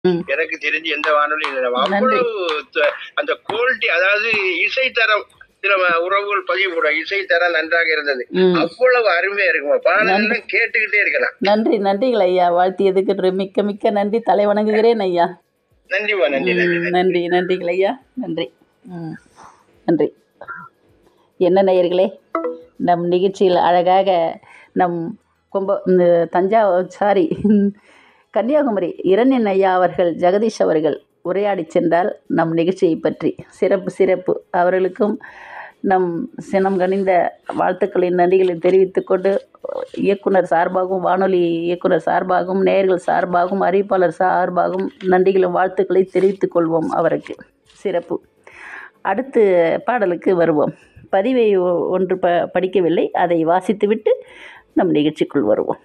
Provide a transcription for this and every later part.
ம். எனக்கு தெரிஞ்சு எந்த வானொலி இல்லை நன்றி. அவ்வளவு த- அந்த குவாலிட்டி அதாவது இசை தரம் சில ம- உறவுகள் பதிவு கூட இசை தரம் நன்றாக இருந்தது ம். அவ்வளவு அருமையா இருக்குமா பாடல்கள் கேட்டுக்கிட்டே இருக்கலாம் நன்றி நன்றிகள் ஐயா வாழ்த்தியதுக்கு மிக்க மிக்க நன்றி தலை வணங்குகிறேன் ஐயா நன்றிமா நன்றி நன்றி ம், நன்றி நன்றிகள் ஐயா நன்றி ம், நன்றி என்ன நேயர்களே நம் நிகழ்ச்சியில் அழகாக நம் கும்ப இந்த தஞ்சாவூர் சாரி கன்னியாகுமரி இரண்யன் ஐயா அவர்கள் ஜெகதீஷ் அவர்கள் உரையாடி சென்றால் நம் நிகழ்ச்சியை பற்றி சிறப்பு சிறப்பு அவர்களுக்கும் நம் சினம் கனிந்த வாழ்த்துக்களின் நன்றிகளை தெரிவித்துக் கொண்டு இயக்குனர் சார்பாகவும் வானொலி இயக்குனர் சார்பாகவும் நேயர்கள் சார்பாகவும் அறிவிப்பாளர் சார்பாகவும் நன்றிகளும் வாழ்த்துக்களை தெரிவித்துக் கொள்வோம் அவருக்கு சிறப்பு அடுத்து பாடலுக்கு வருவோம் பதிவை ஒ- ஒன்று ப படிக்கவில்லை அதை வாசித்துவிட்டு நம் நிகழ்ச்சிக்குள் வருவோம்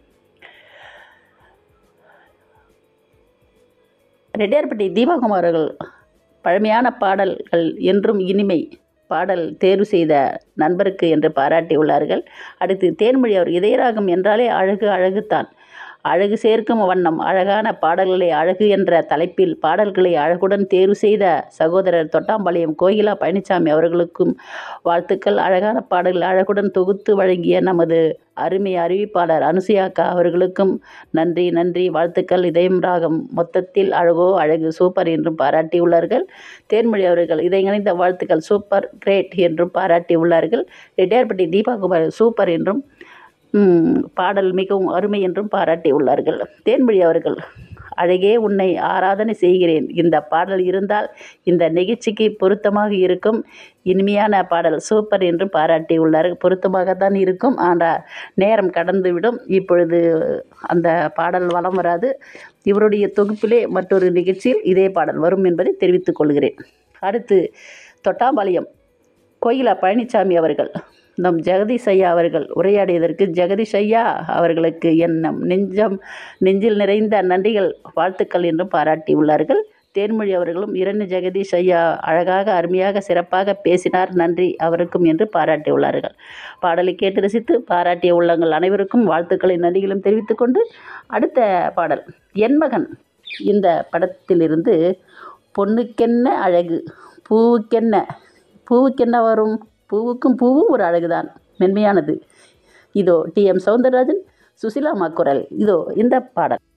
ரெட்டியார்பட்டி தீபாகுமார் அவர்கள் பழமையான பாடல்கள் என்றும் இனிமை பாடல் தேர்வு செய்த நண்பருக்கு என்று பாராட்டியுள்ளார்கள் அடுத்து தேன்மொழி அவர் இதயராகம் என்றாலே அழகு அழகுதான் அழகு சேர்க்கும் வண்ணம் அழகான பாடல்களை அழகு என்ற தலைப்பில் பாடல்களை அழகுடன் தேர்வு செய்த சகோதரர் தொட்டாம்பாளையம் கோகிலா பழனிசாமி அவர்களுக்கும் வாழ்த்துக்கள் அழகான பாடல்கள் அழகுடன் தொகுத்து வழங்கிய நமது அருமை அறிவிப்பாளர் அனுசுயாக்கா அவர்களுக்கும் நன்றி நன்றி வாழ்த்துக்கள் இதயம் ராகம் மொத்தத்தில் அழகோ அழகு சூப்பர் என்றும் பாராட்டியுள்ளார்கள் தேன்மொழி அவர்கள் இதை இணைந்த வாழ்த்துக்கள் சூப்பர் கிரேட் என்றும் பாராட்டியுள்ளார்கள் ரெட்டியார்பட்டி தீபாகுமார் சூப்பர் என்றும் ம், பாடல் மிகவும் அருமை என்றும் பாராட்டியுள்ளார்கள் தேன்மொழி அவர்கள் அழகே உன்னை ஆராதனை செய்கிறேன் இந்த பாடல் இருந்தால் இந்த நிகழ்ச்சிக்கு பொருத்தமாக இருக்கும் இனிமையான பாடல் சூப்பர் என்று பாராட்டியுள்ளார்கள் பொருத்தமாகத்தான் இருக்கும் ஆனால் நேரம் கடந்துவிடும் இப்பொழுது அந்த பாடல் வலம் வராது இவருடைய தொகுப்பிலே மற்றொரு நிகழ்ச்சியில் இதே பாடல் வரும் என்பதை தெரிவித்துக் கொள்கிறேன் அடுத்து தொட்டாம்பாளையம் கோயிலா பழனிசாமி அவர்கள் நம் ஜெகதீஷ் ஐயா அவர்கள் உரையாடியதற்கு ஜெகதீஷ் ஐயா அவர்களுக்கு என் நம் நெஞ்சம் நெஞ்சில் நிறைந்த நன்றிகள் வாழ்த்துக்கள் என்றும் பாராட்டியுள்ளார்கள் தேன்மொழி அவர்களும் இரண்டு ஜெகதீஷ் ஐயா அழகாக அருமையாக சிறப்பாக பேசினார் நன்றி அவருக்கும் என்று பாராட்டியுள்ளார்கள் பாடலை கேட்டு ரசித்து பாராட்டிய உள்ளங்கள் அனைவருக்கும் வாழ்த்துக்களை நன்றிகளும் தெரிவித்துக் கொண்டு அடுத்த பாடல் என் மகன் இந்த படத்திலிருந்து பொண்ணுக்கென்ன அழகு பூவுக்கென்ன பூவுக்கென்ன வரும் பூவுக்கும் பூவும் ஒரு அழகுதான் மென்மையானது இதோ டி எம் சௌந்தரராஜன் சுசிலாமா குரல் இதோ இந்த பாடல்